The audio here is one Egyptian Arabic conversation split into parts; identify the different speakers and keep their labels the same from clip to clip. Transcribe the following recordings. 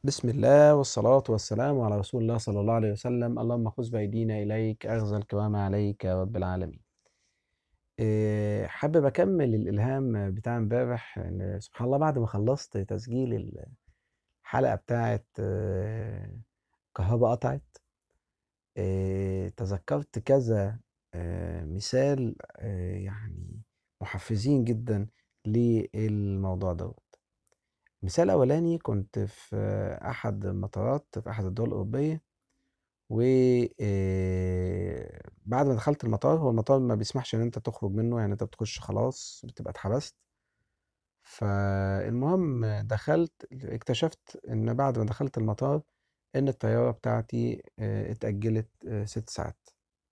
Speaker 1: بسم الله والصلاة والسلام على رسول الله صلى الله عليه وسلم اللهم خذ بأيدينا إليك أخذ الكرام عليك يا رب العالمين آه، حابب أكمل الإلهام بتاع امبارح إن سبحان الله بعد ما خلصت تسجيل الحلقة بتاعة آه، كهرباء قطعت آه، تذكرت كذا مثال يعني محفزين جدا للموضوع دوت مثال أولاني كنت في أحد المطارات في أحد الدول الأوروبية و بعد ما دخلت المطار هو المطار ما بيسمحش إن أنت تخرج منه يعني أنت بتخش خلاص بتبقى اتحبست فالمهم دخلت اكتشفت إن بعد ما دخلت المطار إن الطيارة بتاعتي اتأجلت ست ساعات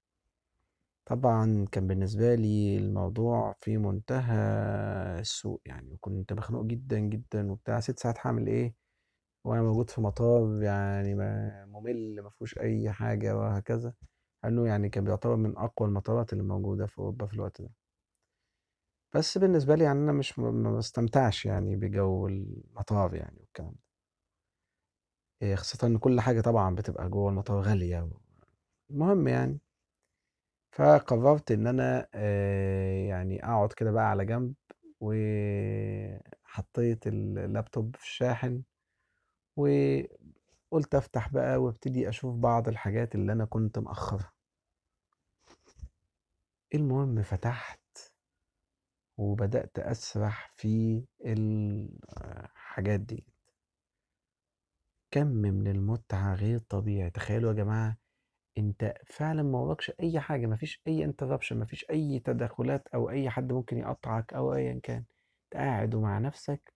Speaker 1: طبعًا كان بالنسبة لي الموضوع في منتهى السوء يعني، وكنت مخنوق جدًا، جدًا وبتاع، 6 ساعات هاعمل إيه وأنا موجود في مطار يعني ما مُمِل ما فيهوش أي حاجة وهكذا، لإنه يعني كان بيعتبر من أقوى المطارات اللي موجودة في أوروبا في الوقت ده. بس بالنسبة لي يعني أنا مش م ما باستمتعش يعني بجو المطار يعني والكلام ده. آآ خاصةً إن كل حاجة طبعًا بتبقى جوّه المطار غالية و المهم يعني فقررت إن أنا آآ يعني أقعد كده بقى على جنب، وحطيت اللابتوب في الشاحن، وقُلت أفتح بقى وابتدي أشوف بعض الحاجات اللي أنا كنت مأخّرها. المهم فتحت وبدأت أسرح في الحاجات ديّة. كَم من المتعة غير طبيعي، تخيّلوا يا جماعة أنت فعلًا ما وراكش أي حاجة، ما فيش أي interruption ما فيش أي تدخلات أو أي حد ممكن يقاطعك أو أيًا كان، أنت قاعد ومع نفسك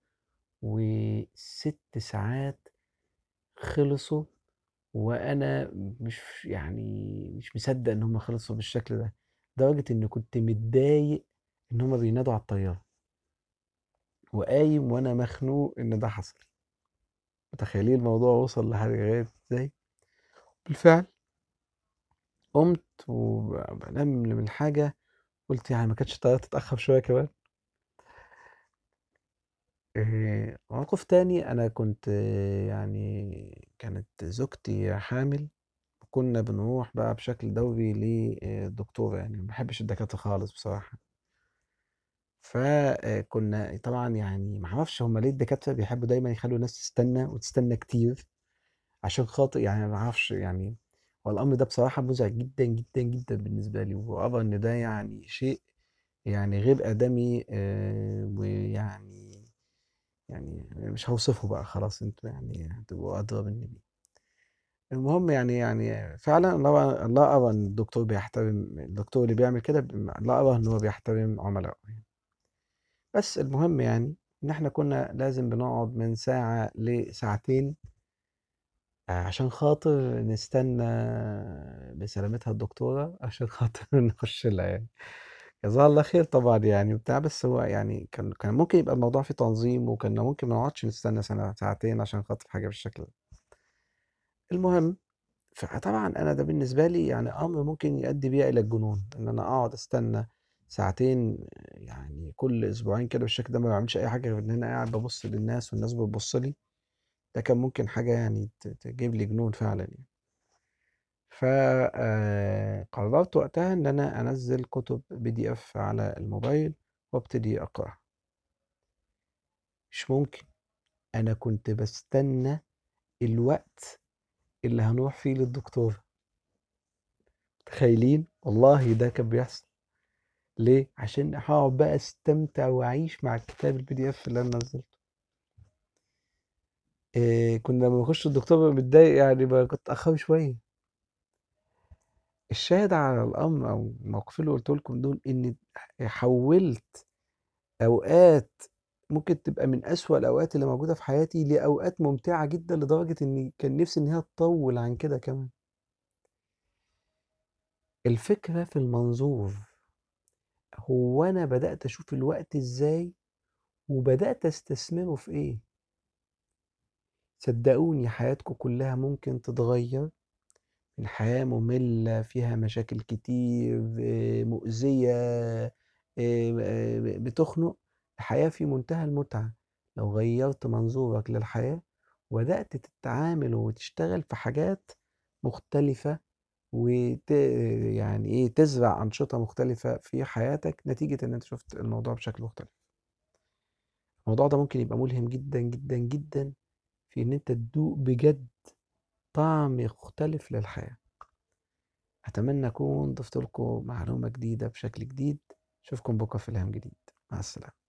Speaker 1: و6 ساعات خلصوا وأنا مش يعني مش مصدق إن هم خلصوا بالشكل ده، لدرجة إني كنت متضايق إن هم بينادوا على الطيارة. وقايم وأنا مخنوق إن ده حصل. متخيلين الموضوع وصل لغاية إزاي؟ بالفعل قُمت وبانام من الحاجة، قُلت يعني ما كانتش الطيارة تتأخر شوية كمان؟ آآ موقف تاني أنا كنت يعني كانت زوجتي حامل، وكنا بنروح بقى بشكل دوري للدكتورة يعني، ما باحبش الدكاترة خالص بصراحة. فكنا طبعًا يعني ما أعرفش هم ليه الدكاترة بيحبوا دايمًا يخلّوا الناس تستنى وتستنى كتير، عشان خاطر يعني ما أعرفش يعني هو الأمر ده بصراحة مُزعج جدًا، جدًا، جدًا بالنسبة لي، وأرى إن ده يعني شيء يعني غير آدمي آآ ويعني يعني مش هاوصفه بقى خلاص أنتم يعني هتبقوا أدرى منّي بيه. المهم يعني يعني فعلًا الله لا أرى إن الدكتور بيحترم الدكتور اللي بيعمل كده ب لا أرى إن هو بيحترم عملائه يعني. بس المهم يعني إن إحنا كنا لازم بنقعد من ساعة لساعتين عشان خاطر نستنى بسلامتها الدكتورة، عشان خاطر نخش العيادة. جزاها الله خير طبعًا يعني وبتاع، بس هو يعني كان كان ممكن يبقى الموضوع فيه تنظيم، وكنا ممكن ما نقعدش نستنى سنة ساعتين عشان خاطر حاجة بالشكل ده. المهم، فطبعًا أنا ده بالنسبة لي يعني أمر ممكن يؤدي بيّا إلى الجنون، إن أنا أقعد أستنى ساعتين يعني كل أسبوعين كده بالشكل ده، ما باعملش أي حاجة غير إن أنا قاعد بابُص للناس والناس بتبُص لي، ده كان ممكن حاجة يعني ت تجيب لي جنون فعلًا يعني. ف آآ قررت وقتها إن أنا أنزّل كُتب PDF على الموبايل وابتدي أقرأها. مش ممكن، أنا كنت باستنى الوقت اللي هنروح فيه للدكتورة. متخيلين؟ والله ده كان بيحصل. ليه؟ عشان هاقعد بقى أستمتع وأعيش مع الكتاب الPDF اللي أنا نزّلته. آآ كنا لمّا باخش الدكتور بابقى متضايق يعني ما كنت اتأخروا شوية. الشاهد على الأمر أو الموقفين اللي قُلته لكم دول إن ح حوّلت أوقات ممكن تبقى من أسوأ الأوقات اللي موجودة في حياتي لأوقات ممتعة جدًا، لدرجة إني كان نفسي إن هي تطوّل عن كده كمان. الفكرة في المنظور. هو أنا بدأت أشوف الوقت إزاي، وبدأت أستثمره في إيه. صدقوني حياتكم كلها ممكن تتغيّر، الحياة مُمِلّة فيها مشاكل كتير مؤذية آآ ب بتخنق، الحياة في منتهى المتعة، لو غيّرت منظورك للحياة وبدأت تتعامل وتشتغل في حاجات مختلفة وت يعني إيه، تزرع أنشطة مختلفة في حياتك نتيجة إن أنت شُفت الموضوع بشكل مختلف. الموضوع ده ممكن يبقى ملهم جدًا، جدًا، جدًا في إن أنت تدوق بجد طعم مختلف للحياة. أتمنى أكون ضِفت لكم معلومة جديدة بشكل جديد، أشوفكم بكرة في إلهام جديد، مع السلامة.